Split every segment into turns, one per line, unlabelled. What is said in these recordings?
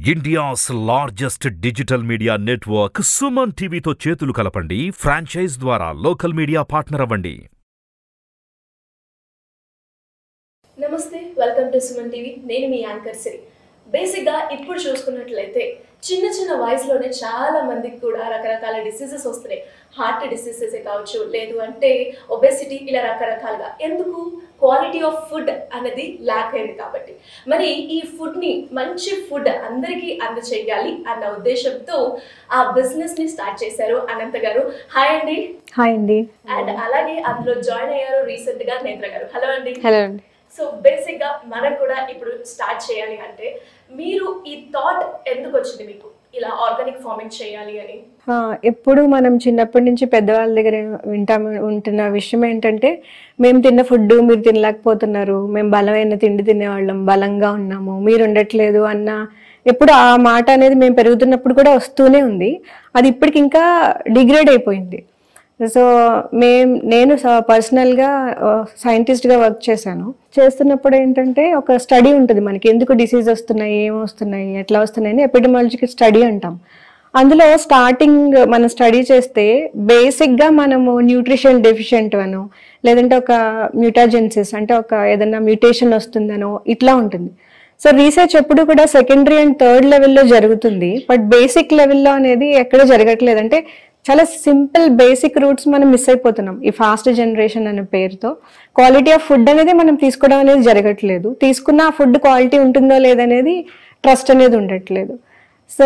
India's largest digital media network Suman టీవీతో చేతులు కలపండి ఫ్రాంచైజ్ ద్వారా లోకల్ మీడియా పార్ట్నర్ అవ్వండి
నమస్తే వెల్కమ్ టు సుమన్ టీవీ నేను మీ యాంకర్ సిరి బేసిక్గా ఇప్పుడు చూసుకున్నట్లయితే చిన్న చిన్న వయసులోనే చాలా మందికి కూడా రకరకాల డిసీజెస్ వస్తున్నాయి హార్ట్ డిసీజెస్ కావచ్చు లేదు అంటే ఒబెసిటీ ఇలా రకరకాలుగా ఎందుకు క్వాలిటీ ఆఫ్ ఫుడ్ అనేది ల్యాక్ అయింది కాబట్టి మరి ఈ ఫుడ్ని మంచి ఫుడ్ అందరికీ అందచేయాలి అన్న ఉద్దేశంతో ఆ బిజినెస్ని స్టార్ట్ చేశారు అనంత గారు హాయ్ అండి
హాయ్ అండి
అండ్ అలాగే అందులో జాయిన్ అయ్యారు రీసెంట్గా నేత్ర గారు హలో అండి
హలో అండి
సో బేసిక్ గా మనకు కూడా ఇప్పుడు స్టార్ట్ చేయాలి అంటే మీరు ఈ థాట్ ఎందుకు వచ్చింది మీకు ఇలా ఆర్గానిక్ ఫార్మింగ్ చేయాలి అని
ఆ, ఎప్పుడు మనం చిన్నప్పటి నుంచి పెద్దవాళ్ళ దగ్గర వింటాము ఉంటున్న విషయం ఏంటంటే మేము తిన్న ఫుడ్ మీరు తినలేకపోతున్నారు మేము బలమైన తిండి తినేవాళ్ళం బలంగా ఉన్నాము మీరు ఉండట్లేదు అన్న ఎప్పుడు ఆ మాట అనేది మేము పెరుగుతున్నప్పుడు కూడా వస్తూనే ఉంది అది ఇప్పటికి ఇంకా డిగ్రేడ్ అయిపోయింది సో మేం నేను పర్సనల్గా సైంటిస్ట్గా వర్క్ చేశాను చేస్తున్నప్పుడు ఏంటంటే ఒక స్టడీ ఉంటుంది మనకి ఎందుకు డిసీజ్ వస్తున్నాయి ఏం వస్తున్నాయి ఎట్లా వస్తున్నాయి అని ఎపిడమాలజికల్ స్టడీ అంటాం అందులో స్టార్టింగ్ మనం స్టడీ చేస్తే బేసిక్గా మనము న్యూట్రిషన్ డెఫిషియెంట్ అను లేదంటే ఒక మ్యూటాజెన్సిస్ అంటే ఒక ఏదైనా మ్యూటేషన్ వస్తుందనో ఇట్లా ఉంటుంది సో రీసెర్చ్ ఎప్పుడు కూడా సెకండరీ అండ్ థర్డ్ లెవెల్లో జరుగుతుంది బట్ బేసిక్ లెవెల్లో అనేది ఎక్కడ జరగట్లేదు అంటే చాలా సింపుల్ బేసిక్ రూట్స్ మనం మిస్ అయిపోతున్నాం ఈ ఫాస్ట్ జనరేషన్ అనే పేరుతో క్వాలిటీ ఆఫ్ ఫుడ్ అనేది మనం తీసుకోవడం అనేది జరగట్లేదు తీసుకున్న ఆ ఫుడ్ క్వాలిటీ ఉంటుందో లేదనేది ట్రస్ట్ అనేది ఉండట్లేదు సో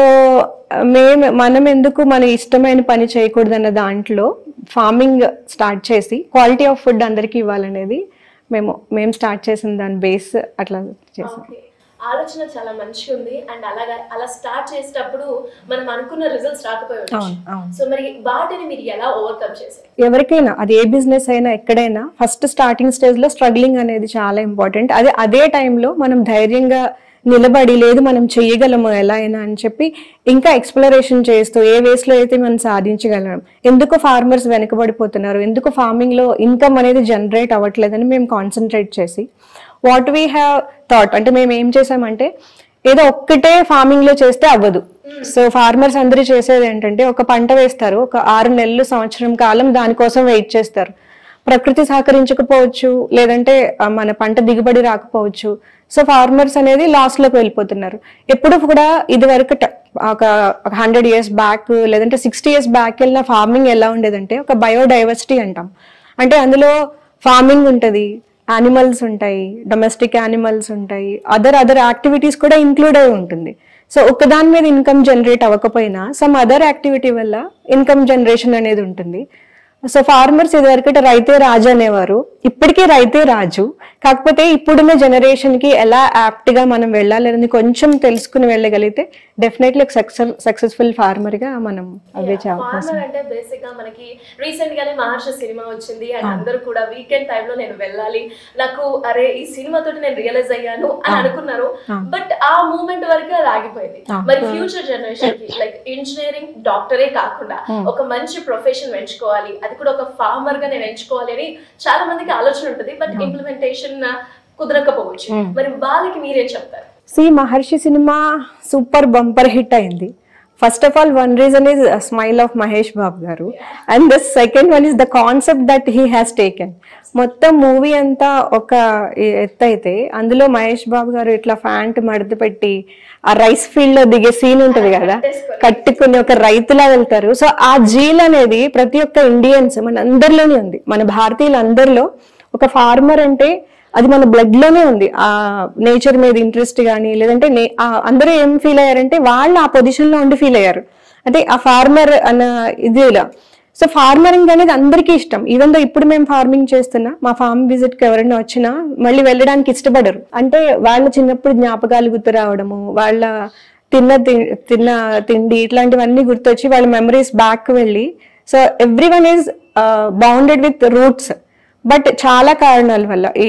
మేము మనం ఎందుకు మన ఇష్టమైన పని చేయకూడదన్న దాంట్లో ఫార్మింగ్ స్టార్ట్ చేసి క్వాలిటీ ఆఫ్ ఫుడ్ అందరికీ ఇవ్వాలనేది మేము మేము స్టార్ట్ చేసిన దాని బేస్ అట్లా చేసాం
ఓకే ఆలోచన చాలా మంచిగా ఉంది అండ్ అలాగా అలా స్టార్ట్ చేసేటప్పుడు మనం అనుకున్న రిజల్ట్స్ రాకపోయి
అవును, అవును.
సో మరి వాటిని మీరు ఎలా ఓవర్కమ్ చేశారు
ఎవరికైనా అది ఏ బిజినెస్ అయినా ఎక్కడైనా ఫస్ట్ స్టార్టింగ్ స్టేజ్ లో స్ట్రగ్లింగ్ అనేది చాలా ఇంపార్టెంట్ అదే అదే టైంలో మనం ధైర్యంగా నిలబడి లేదు మనం చెయ్యగలము ఎలా అయినా అని చెప్పి ఇంకా ఎక్స్ప్లోరేషన్ చేస్తూ ఏ వేస్ లో అయితే మనం సాధించగలం ఎందుకు ఫార్మర్స్ వెనకబడిపోతున్నారు ఎందుకు ఫార్మింగ్ లో ఇన్కమ్ అనేది జనరేట్ అవ్వట్లేదని మేము కాన్సన్ట్రేట్ చేసి వాట్ వీ హ్యావ్ థాట్ అంటే మేము ఏం చేసామంటే ఏదో ఒక్కటే ఫార్మింగ్ లో చేస్తే అవ్వదు సో ఫార్మర్స్ అందరూ చేసేది ఏంటంటే ఒక పంట వేస్తారు ఒక ఆరు నెలలు సంవత్సరం కాలం దానికోసం వెయిట్ చేస్తారు ప్రకృతి సహకరించకపోవచ్చు లేదంటే ఆ, మన పంట దిగుబడి రాకపోవచ్చు సో ఫార్మర్స్ అనేది లాస్ లోకి వెళ్ళిపోతున్నారు ఎప్పుడు కూడా ఇది వరకు ట- ఒక హండ్రెడ్ ఇయర్స్ బ్యాక్ లేదంటే సిక్స్టీ ఇయర్స్ బ్యాక్ వెళ్ళిన ఫార్మింగ్ ఎలా ఉండేదంటే ఒక బయోడైవర్సిటీ అంటాం అంటే అందులో ఫార్మింగ్ ఉంటుంది యానిమల్స్ ఉంటాయి డొమెస్టిక్ యానిమల్స్ ఉంటాయి అదర్ అదర్ యాక్టివిటీస్ కూడా ఇంక్లూడ్ అయి ఉంటుంది సో ఒకదాని మీద ఇన్కమ్ జనరేట్ అవ్వకపోయినా సమ్ అదర్ యాక్టివిటీ వల్ల ఇన్కమ్ జనరేషన్ అనేది ఉంటుంది సో ఫార్మర్స్ ఇదివరకట రైతే రాజు అనేవారు ఇప్పటికీ రైతే రాజు కాకపోతే ఇప్పుడున్న జనరేషన్ కి ఎలా యాప్ట్ గా మనం వెళ్ళాలని కొంచెం తెలుసుకుని వెళ్ళగలిగితే డెఫినెట్లీ ఒక సక్సెస్ సక్సెస్ఫుల్ ఫార్మర్ గా మనం అవే అవకాశం
ఫార్మర్ అంటే బేసిక్ గా మనకి రీసెంట్ గానే మహర్షి సినిమా వచ్చింది అండ్ అందరూ కూడా వీకెండ్ టైంలో నేను వెళ్ళాలి నాకు అరే ఈ సినిమా తోటి నేను రియలైజ్ అయ్యాను అని అనుకున్నారు బట్ ఆ మూమెంట్ వరకు అది ఆగిపోయింది మరి ఫ్యూచర్ జనరేషన్ కి లైక్ ఇంజనీరింగ్ డాక్టరే కాకుండా ఒక మంచి ప్రొఫెషన్ ఎంచుకోవాలి అది కూడా ఒక ఫార్మర్ గా నేను ఎంచుకోవాలి అని చాలా మందికి ఆలోచన ఉంటుంది బట్ ఇంప్లిమెంటేషన్ కుదరకపోవచ్చు మరి వాళ్ళకి మీరేం చెప్తారు
సి Maharshi cinema super bumper hit అయింది first of all one reason is smile of Mahesh Babu గారు and the second one is the concept that he has taken మొత్తం మూవీ అంతా ఒక ఎత్తు అయితే అందులో మహేష్ బాబు గారు ఇట్లా ఫ్యాంట్ మడత పెట్టి ఆ రైస్ ఫీల్డ్ లో దిగే సీన్ ఉంటుంది కదా కట్టుకుని ఒక రైతులా వెళ్తారు సో ఆ జీల్ అనేది ప్రతి ఒక్క ఇండియన్స్ మన అందరిలోనే ఉంది మన భారతీయులందరిలో ఒక ఫార్మర్ అంటే అది మన బ్లడ్ లోనే ఉంది ఆ నేచర్ మీద ఇంట్రెస్ట్ కానీ లేదంటే నే- ఆ అందరూ ఏం ఫీల్ అయ్యారంటే వాళ్ళు ఆ పొజిషన్ లో ఉండి ఫీల్ అయ్యారు అంటే ఆ ఫార్మర్ అన్న ఇది ఇలా సో ఫార్మరింగ్ అనేది అందరికీ ఇష్టం ఈవెన్ దో ఇప్పుడు మేము ఫార్మింగ్ చేస్తున్నా మా ఫార్మ్ విజిట్ కి ఎవరైనా వచ్చినా మళ్ళీ వెళ్ళడానికి ఇష్టపడరు అంటే వాళ్ళ చిన్నప్పుడు జ్ఞాపకాలు గుర్తు రావడము వాళ్ళ తిన్న తి- తిన్న తిండి ఇట్లాంటివన్నీ గుర్తొచ్చి వాళ్ళ మెమరీస్ బ్యాక్ వెళ్ళి so every one is bounded with roots but చాలా కారణాల వల్ల ఈ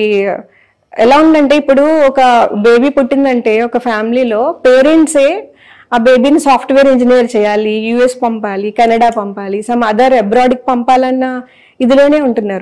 ఎలా ఉందంటే ఇప్పుడు ఒక బేబీ పుట్టిందంటే ఒక ఫ్యామిలీలో పేరెంట్సే ఆ బేబీని సాఫ్ట్వేర్ ఇంజనీర్ చేయాలి యుఎస్ పంపాలి కెనడా పంపాలి సమ్ అదర్ అబ్రాడ్కి పంపాలన్న ఇదిలోనే ఉంటున్నారు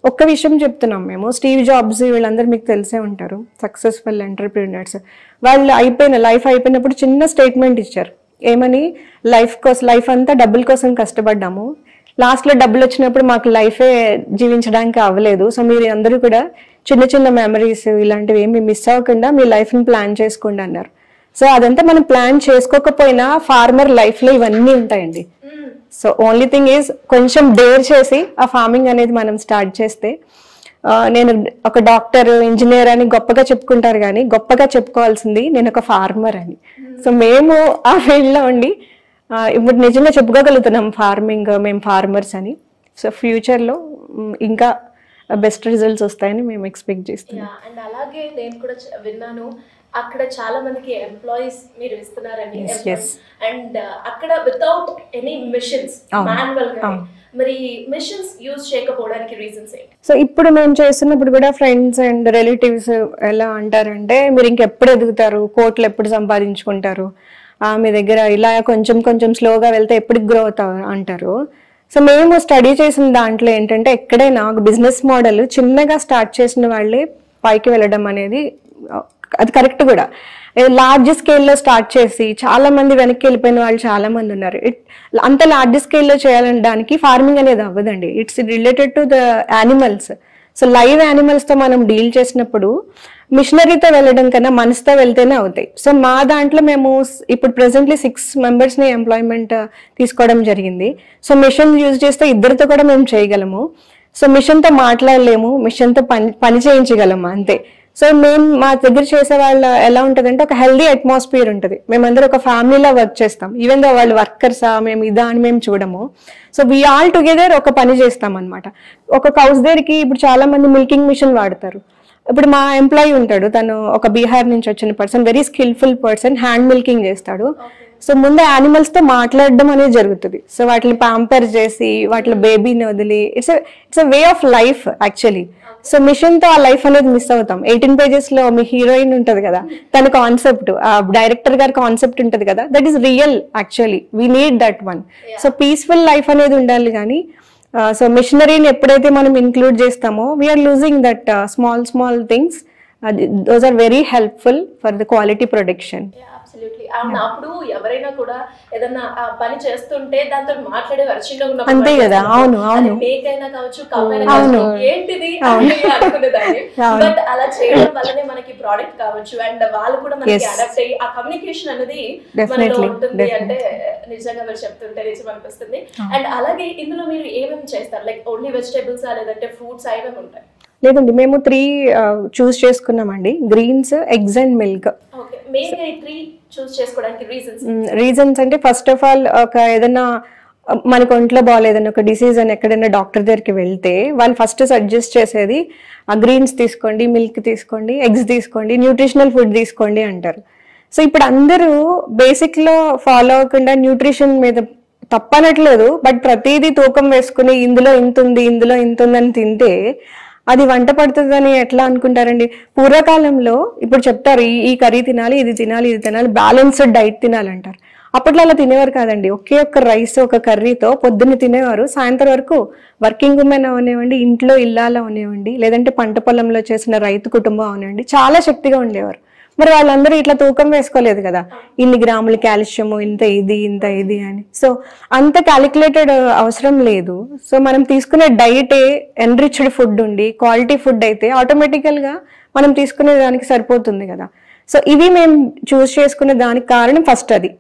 ఒక్క విషయం చెప్తున్నాం మేము స్టీవ్ జాబ్స్ వీళ్ళందరూ మీకు తెలిసే ఉంటారు సక్సెస్ఫుల్ ఎంటర్ప్రీనర్స్ వాళ్ళు అయిపోయిన లైఫ్ అయిపోయినప్పుడు చిన్న స్టేట్మెంట్ ఇచ్చారు ఏమని లైఫ్ కోసం లైఫ్ అంతా డబ్బుల కోసం కష్టపడ్డాము లాస్ట్లో డబ్బులు వచ్చినప్పుడు మాకు లైఫే జీవించడానికి అవ్వలేదు సో మీరు అందరూ కూడా చిన్న చిన్న మెమరీస్ ఇలాంటివి ఏమి మిస్ అవ్వకుండా మీ లైఫ్ని ప్లాన్ చేసుకోండి అన్నారు సో అదంతా మనం ప్లాన్ చేసుకోకపోయినా ఫార్మర్ లైఫ్లో ఇవన్నీ ఉంటాయండి సో ఓన్లీ థింగ్ ఈజ్ కొంచెం డేర్ చేసి ఆ ఫార్మింగ్ అనేది మనం స్టార్ట్ చేస్తే ఆ, నేను ఒక డాక్టర్ ఇంజనీర్ అని గొప్పగా చెప్పుకుంటారు కానీ గొప్పగా చెప్పుకోవాల్సింది నేను ఒక ఫార్మర్ అని సో మేము ఆ ఫీల్డ్లో ఉండి ఆ, ఇప్పుడు నిజంగా చెప్పుకోగలుగుతున్నాం ఫార్మింగ్ మేము ఫార్మర్స్ అని సో ఫ్యూచర్లో ఇంకా బెస్ట్ రిజల్ట్స్ వస్తాయని మేము ఎక్స్పెక్ట్ చేస్తున్నాం
అండ్ అలాగే నేను కూడా చ- విన్నాను అక్కడ చాలా మందికి ఎంప్లాయీస్ మీరు ఇస్తున్నారని
yes.
అండ్ అక్కడ వితౌట్ ఎనీ మిషన్స్
అవును,
మాన్యువల్ గా
అవును.
మరి మిషన్స్ యూజ్ చేయకపోవడానికి రీజన్స్ ఏంటి
సో ఇప్పుడు మేము చేస్తున్నప్పుడు కూడా ఫ్రెండ్స్ అండ్ రిలేటివ్స్ ఎలా అంటారంటే మీరు ఇంకెప్పుడు ఎదుగుతారు కోట్లు ఎప్పుడు సంపాదించుకుంటారు ఆ, మీ దగ్గర ఇలా కొంచెం కొంచెం స్లోగా వెళ్తే ఎప్పుడు గ్రో అవుతారు అంటారు సో మేము స్టడీ చేసిన దాంట్లో ఏంటంటే ఎక్కడైనా ఒక బిజినెస్ మోడల్ చిన్నగా స్టార్ట్ చేసిన వాళ్ళే పైకి వెళ్ళడం అనేది ఆ, అది కరెక్ట్ కూడా లార్జ్ స్కేల్లో స్టార్ట్ చేసి చాలా మంది వెనక్కి వెళ్ళిపోయిన వాళ్ళు చాలా మంది ఉన్నారు ఇట్ అంత లార్జ్ స్కేల్లో చేయాలనడానికి ఫార్మింగ్ అనేది అవ్వదండి it's related to the animals so live యానిమల్స్తో మనం డీల్ చేసినప్పుడు మిషనరీతో వెళ్ళడం కన్నా మనసుతో వెళ్తేనే అవుతాయి సో మా దాంట్లో మేము స్- ఇప్పుడు ప్రెసెంట్లీ సిక్స్ మెంబర్స్ని ఎంప్లాయ్మెంట్ తీసుకోవడం జరిగింది సో మిషన్ యూజ్ చేస్తే ఇద్దరితో కూడా మేము చేయగలము సో మిషన్తో మాట్లాడలేము మిషన్తో పని పని చేయించగలము అంతే సో మేము మా దగ్గర చేసే వాళ్ళ ఎలా ఉంటుందంటే ఒక హెల్దీ అట్మాస్ఫియర్ ఉంటుంది మేమందరం ఒక ఫ్యామిలీలో వర్క్ చేస్తాం ఈవెన్ దో వాళ్ళు వర్కర్సా మేము ఇదా అని మేము చూడము సో వీ ఆల్ టుగెదర్ ఒక పని చేస్తాం అనమాట ఒక కౌస్ దగ్గరికి ఇప్పుడు చాలా మంది మిల్కింగ్ మిషన్ వాడతారు ఇప్పుడు మా ఎంప్లాయీ ఉంటాడు తను ఒక బీహార్ నుంచి వచ్చిన person very skillful person hand milking చేస్తాడు సో ముందు యానిమల్స్ తో మాట్లాడడం అనేది జరుగుతుంది సో వాటిని పాంపర్ చేసి వాటి బేబీని వదిలి it's it's a way of life actually so machine తో ఆ లైఫ్ అనేది మిస్ అవుతాం ఎయిటీన్ పేజెస్ లో మీ హీరోయిన్ ఉంటది కదా తన కాన్సెప్ట్ ఆ డైరెక్టర్ గారి కాన్సెప్ట్ ఉంటది కదా that is real actually we need that one so peaceful life అనేది ఉండాలి కానీ సో మిషనరీని ఎప్పుడైతే మనం ఇంక్లూడ్ చేస్తామో we are losing that small small things those are very helpful for the quality production
absolutely అవును అప్పుడు ఎవరైనా కూడా ఏదన్నా ఆ పని చేస్తుంటే దాంతో మాట్లాడేవారు చిన్నగా
అంతే కదా, అవును, అవును.
మేక్ అయినా కావచ్చు కవ్వైనా
అవును.
కావచ్చు ఏంటిది అని అనుకునేదాన్ని
అవును.
బట్ అలా చేయడం వల్లనే మనకి ప్రోడక్ట్ కావచ్చు అండ్ వాళ్ళు కూడా మనకి
Yes.
అడాప్ట్ అయ్యి ఆ కమ్యూనికేషన్ అనేది మనలో
Definitely,
ఉంటుంది అంటే
definitely.
నిజంగా మీరు చెప్తుంటే నిజం అనిపిస్తుంది అండ్ అలాగే ఇందులో మీరు ఏమేమి చేస్తారు లైక్ ఓన్లీ వెజిటేబుల్స్ లేదంటే ఫ్రూట్స్ ఏమేమి ఉంటాయి
లేదండి మేము త్రీ చూస్ చేసుకున్నామండి greens eggs and milk
okay main గా ఈ త్రీ చూస్ చేసుకోవడానికి రీజన్స్
రీజన్స్ అంటే ఫస్ట్ ఆఫ్ ఆల్ ఒక ఏదైనా ఆ, మనకు ఒంట్లో బాగాలేదని ఒక డిసీజ్ అని ఎక్కడైనా డాక్టర్ దగ్గరికి వెళ్తే వాళ్ళు ఫస్ట్ సజెస్ట్ చేసేది ఆ గ్రీన్స్ తీసుకోండి మిల్క్ తీసుకోండి ఎగ్స్ తీసుకోండి న్యూట్రిషనల్ ఫుడ్ తీసుకోండి అంటారు సో ఇప్పుడు అందరూ బేసిక్ లో ఫాలో అవ్వకుండా న్యూట్రిషన్ మీద తప్పనట్లేదు బట్ ప్రతిదీ తూకం వేసుకుని ఇందులో ఇంత ఉంది ఇందులో ఇంత ఉందని తింటే అది వంట పడుతుందని ఎట్లా అనుకుంటారండి పూర్వకాలంలో ఇప్పుడు చెప్తారు ఈ ఈ కర్రీ తినాలి ఇది తినాలి ఇది తినాలి బ్యాలెన్స్డ్ డైట్ తినాలంటారు అప్పట్లో అలా తినేవారు కాదండి ఒకే ఒక్క రైస్ ఒక కర్రీతో పొద్దున్న తినేవారు సాయంత్రం వరకు వర్కింగ్ ఉమెన్ అవనివ్వండి ఇంట్లో ఇల్లాలు అవనివ్వండి లేదంటే పంట పొలంలో చేసిన రైతు కుటుంబం అవనివ్వండి చాలా శక్తిగా ఉండేవారు మరి వాళ్ళందరూ ఇట్లా తూకం వేసుకోలేదు కదా ఇన్ని గ్రాములు కాల్షియము ఇంత ఇది ఇంత ఇది అని సో అంత క్యాలిక్యులేటెడ్ అవసరం లేదు సో మనం తీసుకునే డైటే ఎన్రిచ్డ్ ఫుడ్ ఉండి క్వాలిటీ ఫుడ్ అయితే ఆటోమేటికల్గా మనం తీసుకునే దానికి సరిపోతుంది కదా సో ఇవి మేము చూస్ చేసుకునే దానికి కారణం ఫస్ట్ అది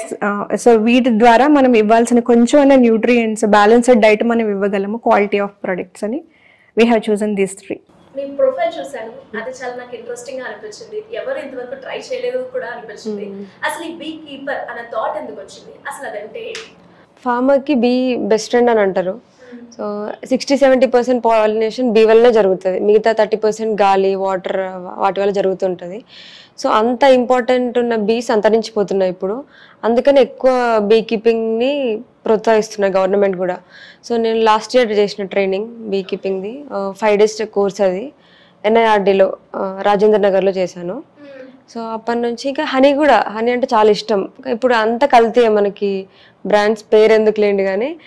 సో వీటి ద్వారా మనం ఇవ్వాల్సిన కొంచెం అనే న్యూట్రియంట్స్ బ్యాలెన్స్డ్ డైట్ మనం ఇవ్వగలము క్వాలిటీ ఆఫ్ ప్రొడక్ట్స్ అని we have chosen these three
మీ ప్రొఫైల్ చూసాను అది చాలా నాకు ఇంట్రెస్టింగ్ గా అనిపించింది ఎవరు ఇంతవరకు ట్రై చేయలేదు కూడా అనిపించింది అసలు ఈ బీ కీపర్ అనే థాట్ ఎందుకు వచ్చింది అసలు అదంటే ఏంటి?
ఫార్మర్కి బీ బెస్ట్ ఫ్రెండ్ అని అంటారు so sixty seventy percent pollination bee వల్లనే జరుగుతుంది మిగతా థర్టీ పర్సెంట్ గాలి వాటర్ వాటి వల్ల జరుగుతుంటుంది సో అంత ఇంపార్టెంట్ ఉన్న బీస్ అంతరించిపోతున్నాయి ఇప్పుడు అందుకని ఎక్కువ బీ కీపింగ్ని ప్రోత్సహిస్తున్నారు గవర్నమెంట్ కూడా సో నేను లాస్ట్ ఇయర్ చేసిన ట్రైనింగ్ బీ కీపింగ్ది ఫైవ్ డేస్ కోర్స్ అది ఎన్ఐఆర్డీలో రాజేంద్ర నగర్లో చేశాను సో అప్పటి నుంచి ఇంకా హనీ కూడా హనీ అంటే చాలా ఇష్టం ఇప్పుడు అంత కల్తీ మనకి బ్రాండ్స్ పేరు ఎందుకు లేండి కానీ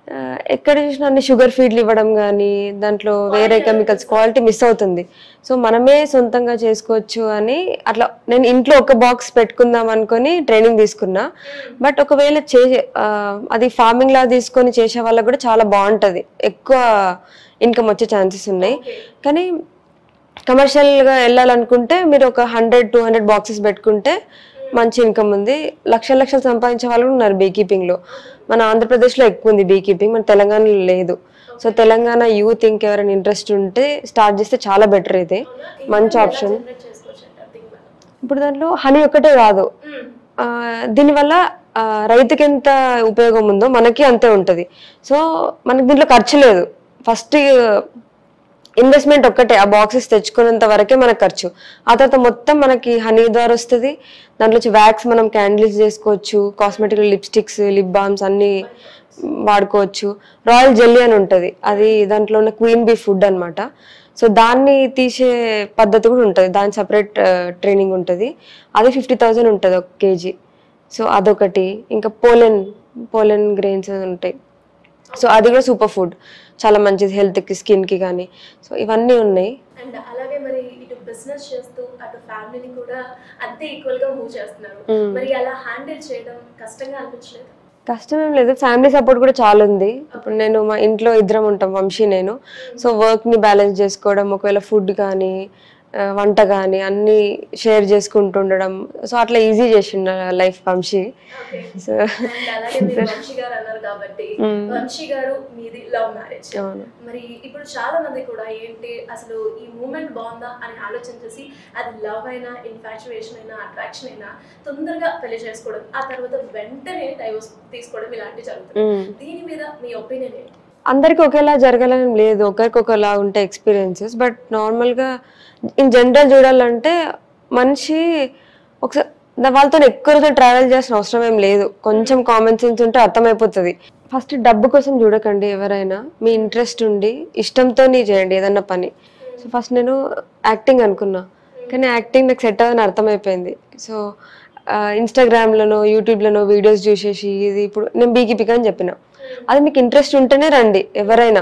ఆ, ఎక్కడ చూసినా అన్ని షుగర్ ఫీడ్లు ఇవ్వడం కానీ దాంట్లో వేరే కెమికల్స్ క్వాలిటీ మిస్ అవుతుంది సో మనమే సొంతంగా చేసుకోవచ్చు అని అట్లా నేను ఇంట్లో ఒక బాక్స్ పెట్టుకుందాం అనుకొని ట్రైనింగ్ తీసుకున్నా బట్ ఒకవేళ చే ఆ, అది ఫార్మింగ్ లా తీసుకొని చేసే వాళ్ళకి కూడా చాలా బాగుంటది ఎక్కువ ఇన్కమ్ వచ్చే ఛాన్సెస్ ఉన్నాయి కానీ కమర్షియల్ గా వెళ్ళాలనుకుంటే మీరు ఒక హండ్రెడ్ టూ హండ్రెడ్ బాక్సెస్ పెట్టుకుంటే మంచి ఇన్కమ్ ఉంది లక్షల లక్షలు సంపాదించే వాళ్ళు కూడా ఉన్నారు బీ కీపింగ్ లో మన ఆంధ్రప్రదేశ్ లో ఎక్కువ ఉంది బీ కీపింగ్ మన తెలంగాణలో లేదు సో తెలంగాణ యూత్ ఇంకెవరైనా ఇంట్రెస్ట్ ఉంటే స్టార్ట్ చేస్తే చాలా బెటర్ అయితే మంచి ఆప్షన్
జనరేట్ చేసుకోవచ్చు అంటారు దీని వల్ల
ఇప్పుడు దాంట్లో హనీ ఒక్కటే కాదు
మ్మ్.
ఆ, దీనివల్ల ఆ, రైతుకి ఎంత ఉపయోగం ఉందో మనకి అంతే ఉంటుంది సో మనకి దీంట్లో ఖర్చు లేదు ఫస్ట్ ఇన్వెస్ట్మెంట్ ఒక్కటే ఆ బాక్సెస్ తెచ్చుకున్నంత వరకే మనకు ఖర్చు ఆ తర్వాత మొత్తం మనకి హనీ ద్వారా వస్తుంది దాంట్లో వచ్చి వ్యాక్స్ మనం క్యాండిల్స్ చేసుకోవచ్చు కాస్మెటిక్ లిప్స్టిక్స్ లిప్ బామ్స్ అన్ని వాడుకోవచ్చు రాయల్ జెల్లీ అని ఉంటుంది అది దాంట్లో ఉన్న క్వీన్ బీ ఫుడ్ అన్నమాట సో దాన్ని తీసే పద్ధతి కూడా ఉంటుంది దాని సపరేట్ ట్రైనింగ్ ఉంటుంది అది ఫిఫ్టీ థౌజండ్ ఉంటుంది ఒక కేజీ సో అదొకటి ఇంకా పోలెన్ పోలెన్ గ్రెయిన్స్ ఉంటాయి సో అది కూడా సూపర్ ఫుడ్ చాలా మంచిది హెల్త్కి స్కిన్కి కానీ సో ఇవన్నీ ఉన్నాయి
అండ్ అలాగే మరి ఇటు బిజినెస్ చేస్తూ అటు ఫ్యామిలీని కూడా అంతే ఈక్వల్ గా మూవ్ చేస్తున్నారు మరి అలా హ్యాండిల్ చేయడం కష్టంగా అనిపించలేదు
కష్టం ఏం లేదు ఫ్యామిలీ సపోర్ట్ కూడా చాలా ఉంది ఇప్పుడు నేను మా ఇంట్లో ఇద్దరం ఉంటాం వంశీ నేను సో వర్క్ ని బ్యాలెన్స్ చేసుకోవడం ఒకవేళ ఫుడ్ కానీ ఆ, వంట కానీ అన్ని షేర్ చేసుకుంటూ ఉండడం సో అట్లా ఈజీ చేసిండు life Vamshi
okay
so
and అలాగే మీరు వంశీ గారు అన్నారు కాబట్టి వంశీ గారు మీది లవ్ మ్యారేజ్
అవును
మరి ఇప్పుడు చాలా మంది కూడా ఏంటి అసలు ఈ మూమెంట్ బాగుందా అని ఆలోచన చేసి అది లవ్ అయినా ఇన్ఫాచువేషన్ అయినా అట్రాక్షన్ అయినా తొందరగా పెళ్లి చేసుకోవడం ఆ తర్వాత వెంటనే డైవర్స్ తీసుకోవడం ఇలాంటివి జరుగుతుంది
మ్మ్.
దీని మీద మీ ఒపీనియన్ ఏంటి
అందరికి ఒకేలా జరగాలని లేదు ఒకరికి ఒకలా ఉంటాయి ఎక్స్పీరియన్సెస్ బట్ నార్మల్గా ఇన్ జనరల్ చూడాలంటే మనిషి ఒకసారి వాళ్ళతో ఎక్కువ రోజులు ట్రావెల్ చేసిన అవసరం ఏం లేదు కొంచెం కామన్ సెన్స్ ఉంటే అర్థమైపోతుంది ఫస్ట్ డబ్బు కోసం చూడకండి ఎవరైనా మీ ఇంట్రెస్ట్ ఉండి ఇష్టంతో చేయండి ఏదన్నా పని సో ఫస్ట్ నేను యాక్టింగ్ అనుకున్నా కానీ యాక్టింగ్ నాకు సెట్ అవ్వని అర్థమైపోయింది సో ఇన్స్టాగ్రామ్లోనో యూట్యూబ్లోనో వీడియోస్ చూసేసి ఇది ఇప్పుడు నేను బీకిపిక్ అని చెప్పిన అది మీకు ఇంట్రెస్ట్ ఉంటేనే రండి ఎవరైనా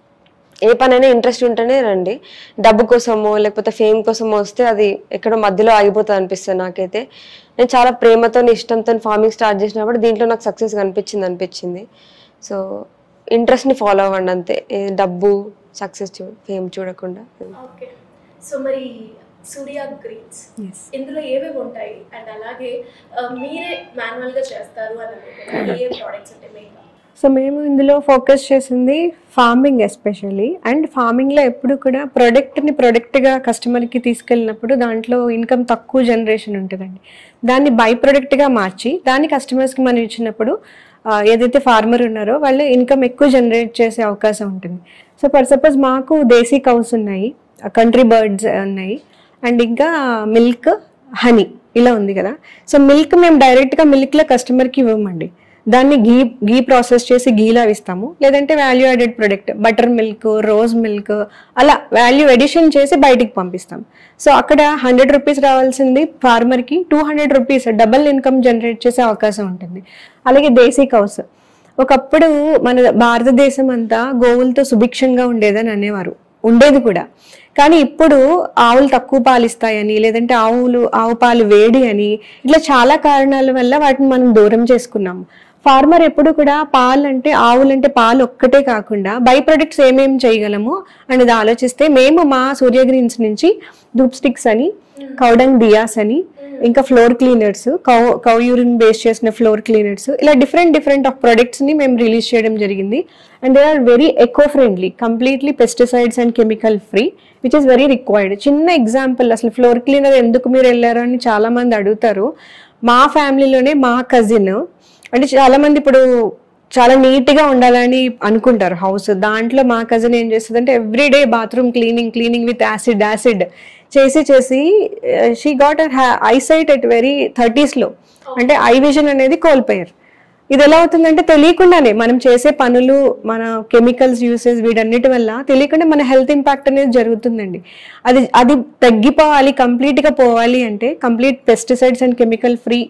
ఏ పనైనా ఇంట్రెస్ట్ ఉంటేనే రండి డబ్బు కోసమో లేకపోతే ఫేమ్ కోసమో వస్తే అది ఎక్కడో మధ్యలో ఆగిపోతుంది అనిపిస్తుంది నాకైతే నేను చాలా ప్రేమతో ఇష్టంతో ఫార్మింగ్ స్టార్ట్ చేసినప్పుడు దీంట్లో నాకు సక్సెస్ కనిపించింది అనిపించింది సో ఇంట్రెస్ట్ని ఫాలో అవ్వండి అంతే ఏ డబ్బు సక్సెస్ చూ ఫేమ్ చూడకుండా
ఓకే సో మరి సూర్య గ్రీన్స్ ఇందులో ఏమేమి ఉంటాయి అండ్ అలాగే ఆ, మీరే మాన్యువల్ గా చేస్తారు అని అనుకుంటున్నారు ఏ ప్రోడక్ట్స్ అంటే మెయిన్
సో మేము ఇందులో ఫోకస్ చేసింది ఫార్మింగ్ ఎస్పెషల్లీ అండ్ ఫార్మింగ్లో ఎప్పుడు కూడా ప్రొడక్ట్ని ప్రొడక్ట్గా కస్టమర్కి తీసుకెళ్ళినప్పుడు దాంట్లో ఇన్కమ్ తక్కువ జనరేషన్ ఉంటుందండి దాన్ని బై ప్రొడక్ట్గా మార్చి దాన్ని కస్టమర్స్కి మనం ఇచ్చినప్పుడు ఆ, ఏదైతే ఫార్మర్ ఉన్నారో వాళ్ళు ఇన్కమ్ ఎక్కువ జనరేట్ చేసే అవకాశం ఉంటుంది సో ఫర్ సపోజ్ మాకు దేశీ కౌస్ ఉన్నాయి కంట్రీ బర్డ్స్ ఉన్నాయి అండ్ ఇంకా మిల్క్ హనీ ఇలా ఉంది కదా సో మిల్క్ మేము డైరెక్ట్గా మిల్క్లో కస్టమర్కి ఇవ్వమండి దాన్ని గీ గీ ప్రాసెస్ చేసి గీలా ఇస్తాము లేదంటే value added product buttermilk rose milk అలా వాల్యూ ఎడిషన్ చేసి బయటికి పంపిస్తాం సో అక్కడ హండ్రెడ్ రూపీస్ రావాల్సింది ఫార్మర్కి two hundred rupees double income generate చేసే అవకాశం ఉంటుంది అలాగే దేశీ కౌస్ ఒకప్పుడు మన భారతదేశం అంతా గోవులతో సుభిక్షంగా ఉండేదని అనేవారు ఉండేది కూడా కానీ ఇప్పుడు ఆవులు తక్కువ పాలు ఇస్తాయని లేదంటే ఆవులు ఆవు పాలు వేడి అని ఇట్లా చాలా కారణాల వల్ల వాటిని మనం దూరం చేసుకున్నాము ఫార్మర్ ఎప్పుడు కూడా పాలు అంటే ఆవులంటే పాలు ఒక్కటే కాకుండా బై ప్రొడక్ట్స్ ఏమేమి చేయగలము అనేది ఆలోచిస్తే మేము మా సూర్య గ్రీన్స్ నుంచి ధూప్ స్టిక్స్ అని కౌడంగ్ దియాస్ అని ఇంకా floor cleaners cow cow urine base చేసిన ఫ్లోర్ క్లీనర్స్ ఇలా డిఫరెంట్ డిఫరెంట్ ఆఫ్ ప్రొడక్ట్స్ ని మేము రిలీజ్ చేయడం జరిగింది and they are very eco friendly completely pesticides and chemical free which is very required చిన్న ఎగ్జాంపుల్ అసలు ఫ్లోర్ క్లీనర్ ఎందుకు మీరు వెళ్ళారు అని చాలా మంది అడుగుతారు మా ఫ్యామిలీలోనే మా కజిన్ అంటే చాలా మంది ఇప్పుడు చాలా నీట్ గా ఉండాలని అనుకుంటారు హౌస్ దాంట్లో మా కజిన్ ఏం చేస్తుంది అంటే every day bathroom cleaning cleaning with acid acid చేసి చేసి she got eyesight at very thirties లో అంటే ఐ విజన్ అనేది కోల్పోయారు ఇది ఎలా అవుతుందంటే తెలియకుండానే మనం చేసే పనులు మన కెమికల్స్ యూసేజ్ వీటన్నిటి వల్ల తెలియకుండా మన హెల్త్ ఇంపాక్ట్ అనేది జరుగుతుందండి అది అది తగ్గిపోవాలి complete గా పోవాలి అంటే complete pesticides and chemical free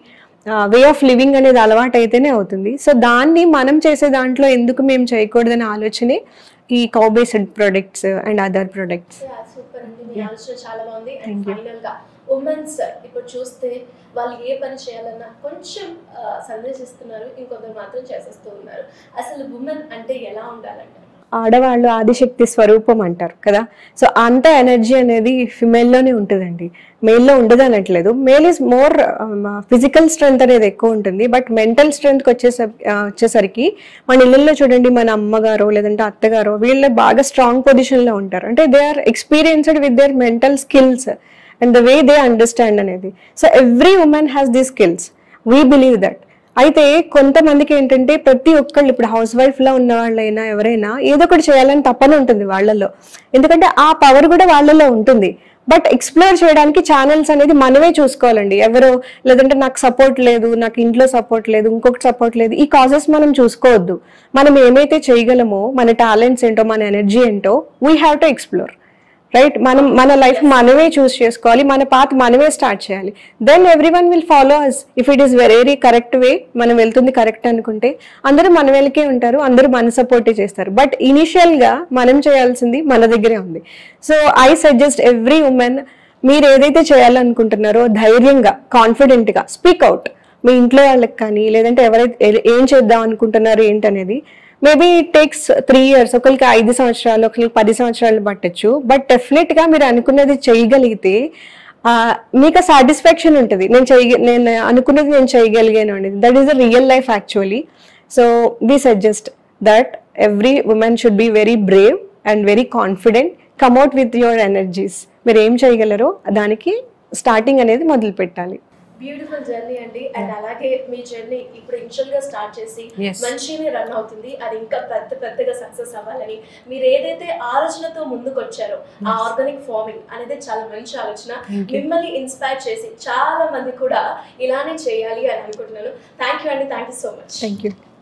way of living అనేది అలవాటు అయితేనే అవుతుంది సో దాన్ని మనం చేసే దాంట్లో ఎందుకు మేము చేయకూడదనే ఆలోచనే ఈ cow based products and other products
super అండి మీ ఆలోచన చాలా బాగుంది అండ్ ఫైనల్ గా ఉమెన్స్ ఇప్పుడు చూస్తే వాళ్ళు ఏ పని చేయాలన్నా కొంచెం ఆ, సందేశిస్తున్నారు ఇంకొందరు మాత్రం చేసేస్తూ ఉన్నారు అసలు ఉమెన్ అంటే ఎలా ఉండాలంటారు
ఆడవాళ్ళు ఆదిశక్తి స్వరూపం అంటారు కదా సో అంత ఎనర్జీ అనేది ఫిమేల్లోనే ఉంటుందండి మేల్లో ఉండదు అనట్లేదు male is more physical strength అనేది ఎక్కువ ఉంటుంది బట్ మెంటల్ స్ట్రెంగ్త్కి వచ్చేసరి వచ్చేసరికి మన ఇళ్ళల్లో చూడండి మన అమ్మగారు లేదంటే అత్తగారు వీళ్ళు బాగా స్ట్రాంగ్ పొజిషన్లో ఉంటారు అంటే they are experienced with their mental skills and the way they understand అనేది so every women has the skills we believe that అయితే కొంతమందికి ఏంటంటే ప్రతి ఒక్కళ్ళు ఇప్పుడు హౌస్ వైఫ్ లా ఉన్న వాళ్ళైనా ఎవరైనా ఏదో ఒకటి చేయాలని తప్పన ఉంటుంది వాళ్ళల్లో ఎందుకంటే ఆ పవర్ కూడా వాళ్ళలో ఉంటుంది బట్ ఎక్స్ప్లోర్ చేయడానికి ఛానల్స్ అనేది మనమే చూసుకోవాలండి ఎవరో లేదంటే నాకు సపోర్ట్ లేదు నాకు ఇంట్లో సపోర్ట్ లేదు ఇంకొకటి సపోర్ట్ లేదు ఈ కాజెస్ మనం చూసుకోవద్దు మనం ఏమైతే చేయగలమో మన టాలెంట్స్ ఏంటో మన ఎనర్జీ ఏంటో we have to explore right మనం మన లైఫ్ మనమే చూస్ చేసుకోవాలి మన పాత్ మనమే స్టార్ట్ చేయాలి then every one will follow us if it is very correct way మనం వెళ్తుంది కరెక్ట్ అనుకుంటే అందరూ మన వెనకే ఉంటారు అందరూ మన సపోర్టే చేస్తారు బట్ ఇనిషియల్ గా మనం చేయాల్సింది మన దగ్గరే ఉంది so I suggest every women మీరు ఏదైతే చేయాలనుకుంటున్నారో ధైర్యంగా కాన్ఫిడెంట్ గా స్పీక్ అవుట్ మీ ఇంట్లో వాళ్ళకి కానీ లేదంటే ఎవరైతే ఏ- ఏం చేద్దాం అనుకుంటున్నారు ఏంటనేది మేబీ టేక్స్ త్రీ ఇయర్స్ ఒకరికి ఐదు సంవత్సరాలు ఒకరికి పది సంవత్సరాలు పట్టచ్చు బట్ డెఫినెట్ గా మీరు అనుకున్నది చేయగలిగితే ఆ, మీకు సాటిస్ఫాక్షన్ ఉంటుంది నేను చేయ నేను అనుకున్నది నేను చేయగలిగాను అనేది that is the real life actually so we suggest that every women should be very brave and very confident come out with your energies మీరు ఏం చేయగలరో దానికి స్టార్టింగ్ అనేది మొదలు పెట్టాలి
బ్యూటిఫుల్ జర్నీ అండి అండ్ అలాగే మీ జర్నీ ఇప్పుడు ఇనిషియల్ గా స్టార్ట్ చేసి
Yes.
మంచిగానే రన్ అవుతుంది అది ఇంకా పెద్ద పెద్దగా సక్సెస్ అవ్వాలని మీరు ఏదైతే ఆలోచనతో ముందుకు వచ్చారో ఆ ఆర్గానిక్ ఫార్మింగ్ అనేది చాలా మంచి ఆలోచన మిమ్మల్ని ఇన్స్పైర్ చేసి చాలా మంది కూడా ఇలానే చేయాలి అని అనుకుంటున్నాను థ్యాంక్ యూ అండి thank you so much
thank you